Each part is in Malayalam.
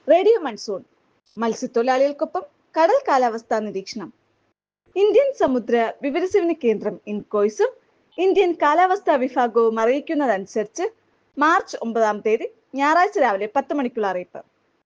റേഡിയോ മൺസൂൺ മത്സ്യത്തൊഴിലാളികൾക്കൊപ്പം കടൽ കാലാവസ്ഥാ നിരീക്ഷണം ഇന്ത്യൻ സമുദ്ര വിവരസേവന കേന്ദ്രം ഇൻകോയ്സും ഇന്ത്യൻ കാലാവസ്ഥാ വിഭാഗവും അറിയിക്കുന്നതനുസരിച്ച് മാർച്ച് ഒമ്പതാം തീയതി ഞായറാഴ്ച രാവിലെ പത്ത് മണിക്കുള്ള അറിയിപ്പ്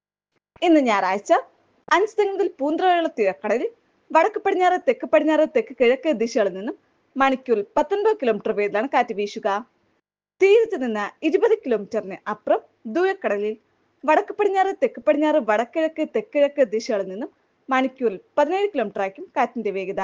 ഇന്ന് ഞായറാഴ്ച അഞ്ച് മുതൽ പൂന്തറയുള്ള തീരക്കടലിൽ വടക്ക് പടിഞ്ഞാറ് തെക്ക് പടിഞ്ഞാറ് തെക്ക് കിഴക്ക് ദിശകളിൽ നിന്നും മണിക്കൂറിൽ പത്തൊൻപത് കിലോമീറ്റർ വേഗത്തിലാണ് കാറ്റ് വീശുക തീരത്ത് നിന്ന് ഇരുപത് കിലോമീറ്ററിന് അപ്പുറം ദൂരക്കടലിൽ വടക്ക് പടിഞ്ഞാറ് തെക്ക് പടിഞ്ഞാറ് വടക്കിഴക്ക് തെക്കിഴക്ക് ദിശകളിൽ നിന്നും മണിക്കൂറിൽ പതിനേഴ് കിലോമീറ്റർ ആയിരിക്കും കാറ്റിന്റെ വേഗത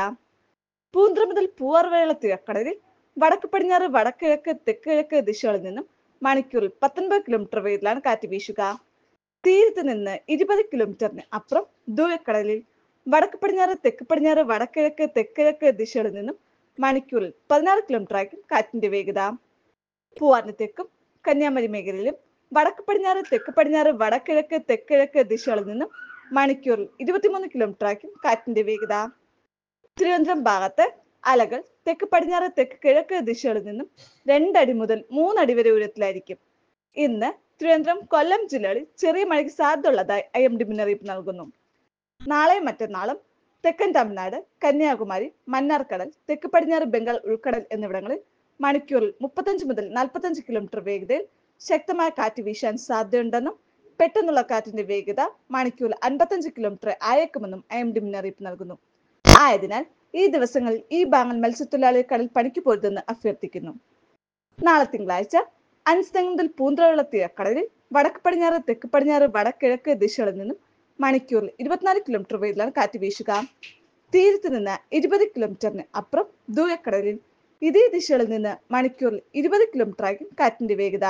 പൂന്തറ മുതൽ പൂവാർ വരെയുള്ള തീരക്കടലിൽ വടക്ക് പടിഞ്ഞാറ് വടക്കിഴക്ക് തെക്കിഴക്ക് ദിശകളിൽ നിന്നും മണിക്കൂറിൽ പത്തൊൻപത് കിലോമീറ്റർ വേഗത്തിലാണ് കാറ്റ് വീശുക തീരത്ത് നിന്ന് ഇരുപത് കിലോമീറ്ററിന് അപ്പുറം ദൂരക്കടലിൽ വടക്ക് പടിഞ്ഞാറ് തെക്ക് പടിഞ്ഞാറ് വടക്കിഴക്ക് തെക്കിഴക്ക് ദിശകളിൽ നിന്നും മണിക്കൂറിൽ പതിനാറ് കിലോമീറ്റർ ആയിരിക്കും കാറ്റിന്റെ വേഗത പൂവാറിന് തെക്കും കന്യാകുമാരി മേഖലയിലും വടക്ക് പടിഞ്ഞാറ് തെക്ക് പടിഞ്ഞാറ് വടക്കിഴക്ക് തെക്കിഴക്ക് ദിശകളിൽ നിന്നും മണിക്കൂറിൽ ഇരുപത്തിമൂന്ന് കിലോമീറ്റർ ആയിരിക്കും കാറ്റിന്റെ വേഗത തിരുവനന്തപുരം ഭാഗത്ത് അലകൾ തെക്ക് പടിഞ്ഞാറ് തെക്ക് കിഴക്ക് ദിശകളിൽ നിന്നും രണ്ടടി മുതൽ മൂന്നടി വരെ ഉയരത്തിലായിരിക്കും ഇന്ന് തിരുവനന്തപുരം കൊല്ലം ജില്ലകളിൽ ചെറിയ മഴയ്ക്ക് സാധ്യതയുള്ളതായി ഐ എം ഡി മുന്നറിയിപ്പ് നൽകുന്നു നാളെയും മറ്റന്നാളും തെക്കൻ തമിഴ്നാട് കന്യാകുമാരി മന്നാർക്കടൽ തെക്ക് പടിഞ്ഞാറ് ബംഗാൾ ഉൾക്കടൽ എന്നിവിടങ്ങളിൽ മണിക്കൂറിൽ മുപ്പത്തഞ്ച് മുതൽ നാൽപ്പത്തഞ്ച് കിലോമീറ്റർ വേഗതയിൽ ശക്തമായ കാറ്റ് വീശാൻ സാധ്യതയുണ്ടെന്നും പെട്ടെന്നുള്ള കാറ്റിന്റെ വേഗത മണിക്കൂറിൽ അൻപത്തഞ്ച് കിലോമീറ്റർ ആയേക്കുമെന്നും ഐ എം ഡി മുന്നറിയിപ്പ് നൽകുന്നു ആയതിനാൽ ഈ ദിവസങ്ങളിൽ ഈ ഭാഗങ്ങൾ മത്സ്യത്തൊഴിലാളികൾ കടൽ പണിക്ക് പോരുതെന്ന് അഭ്യർത്ഥിക്കുന്നു നാളെ തിങ്കളാഴ്ച അഞ്ച് മുതൽ പൂന്തറയുള്ള തീരക്കടലിൽ വടക്ക് പടിഞ്ഞാറ് തെക്ക് പടിഞ്ഞാറ് വടക്കിഴക്ക് ദിശകളിൽ നിന്നും മണിക്കൂറിൽ ഇരുപത്തിനാല് കിലോമീറ്റർ വേഗത്തിലാണ് കാറ്റ് വീശുക തീരത്ത് നിന്ന് ഇരുപത് കിലോമീറ്ററിന് അപ്പുറം ദൂരക്കടലിൽ ഇതേ ദിശകളിൽ നിന്ന് മണിക്കൂറിൽ ഇരുപത് കിലോമീറ്റർ ആയിരിക്കും കാറ്റിന്റെ വേഗത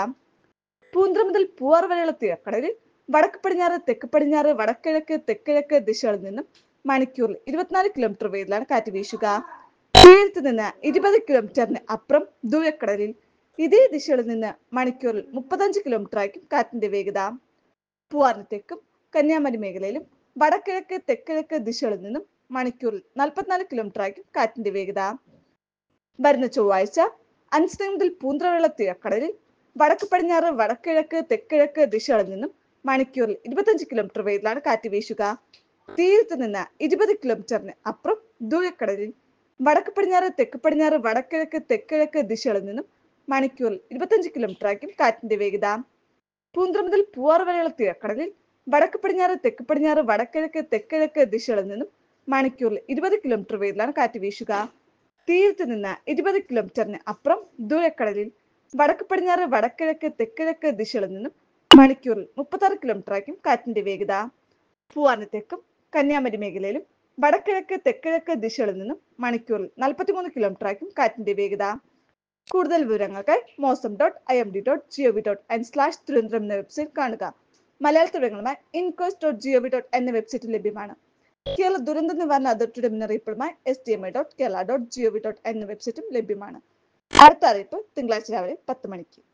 പൂന്തറ മുതൽ പൂവാർ വരെയുള്ള തീരക്കടലിൽ വടക്ക് പടിഞ്ഞാറ് തെക്ക് പടിഞ്ഞാറ് വടക്കിഴക്ക് തെക്കിഴക്ക് ദിശകളിൽ നിന്നും മണിക്കൂറിൽ ഇരുപത്തിനാല് കിലോമീറ്റർ വേഗത്തിലാണ് കാറ്റ് വീശുക തീരത്ത് നിന്ന് ഇരുപത് കിലോമീറ്ററിന് അപ്പുറം ദൂരക്കടലിൽ ഇതേ ദിശകളിൽ നിന്ന് മണിക്കൂറിൽ മുപ്പത്തഞ്ച് കിലോമീറ്റർ ആയിരിക്കും കാറ്റിന്റെ വേഗത പൂവാറിന് തെക്കും കന്യാകുമാരി മേഖലയിലും വടക്കിഴക്ക് തെക്കിഴക്ക് ദിശകളിൽ നിന്നും മണിക്കൂറിൽ നാൽപ്പത്തിനാല് കിലോമീറ്റർ ആയിരിക്കും കാറ്റിന്റെ വേഗത വരുന്ന ചൊവ്വാഴ്ച അഞ്ച് മുതൽ പൂന്തറവെള്ള തീരക്കടലിൽ വടക്ക് പടിഞ്ഞാറ് വടക്കിഴക്ക് തെക്കിഴക്ക് ദിശകളിൽ നിന്നും മണിക്കൂറിൽ ഇരുപത്തഞ്ച് കിലോമീറ്റർ വേഗത്തിലാണ് കാറ്റ് വീശുക തീരത്ത് നിന്ന് ഇരുപത് കിലോമീറ്ററിന് അപ്പുറം ദൂരക്കടലിൽ വടക്ക് പടിഞ്ഞാറ് തെക്ക് പടിഞ്ഞാറ് വടക്കിഴക്ക് തെക്കിഴക്ക് ദിശകളിൽ നിന്നും മണിക്കൂറിൽ ഇരുപത്തഞ്ച് കിലോമീറ്റർ ആയിരിക്കും കാറ്റിന്റെ വേഗത പൂന്തറ മുതൽ പൂവാർ വരെയുള്ള തീരക്കടലിൽ വടക്ക് പടിഞ്ഞാറ് തെക്ക് പടിഞ്ഞാറ് വടക്കിഴക്ക് തെക്കിഴക്ക് ദിശകളിൽ നിന്നും മണിക്കൂറിൽ ഇരുപത് കിലോമീറ്റർ വേഗത്തിലാണ് കാറ്റ് വീശുക തീരത്ത് നിന്ന് ഇരുപത് കിലോമീറ്ററിന് അപ്പുറം ദൂരക്കടലിൽ വടക്ക് പടിഞ്ഞാറ് വടക്കിഴക്ക് തെക്കിഴക്ക് ദിശകളിൽ നിന്നും മണിക്കൂറിൽ മുപ്പത്താറ് കിലോമീറ്റർ ആയിരിക്കും കാറ്റിന്റെ വേഗത പൂവാറിന് തെക്കും കന്യാകുമാരി മേഖലയിലും വടക്കിഴക്ക് തെക്കിഴക്ക് ദിശകളിൽ നിന്നും മണിക്കൂറിൽ നാൽപ്പത്തിമൂന്ന് കിലോമീറ്റർ ആയിരിക്കും കാറ്റിന്റെ വേഗത കൂടുതൽ വിവരങ്ങൾക്കായി മോസം dot I M D dot G O V dot N slash Thiruvananthapuram എന്ന വെബ്സൈറ്റ് കാണുക മലയാളത്തിൽ വിവരങ്ങളുമായി INCOIS dot G O V dot എന്ന വെബ്സൈറ്റിൽ ലഭ്യമാണ് കേരള ദുരന്ത നിവാരണ അതോറിറ്റിയുടെ മുന്നറിയിപ്പുമായി S D M I dot Kerala dot G O V dot എന്ന വെബ്സൈറ്റും ലഭ്യമാണ് അടുത്ത അറിയിപ്പ് തിങ്കളാഴ്ച രാവിലെ പത്ത് മണിക്ക്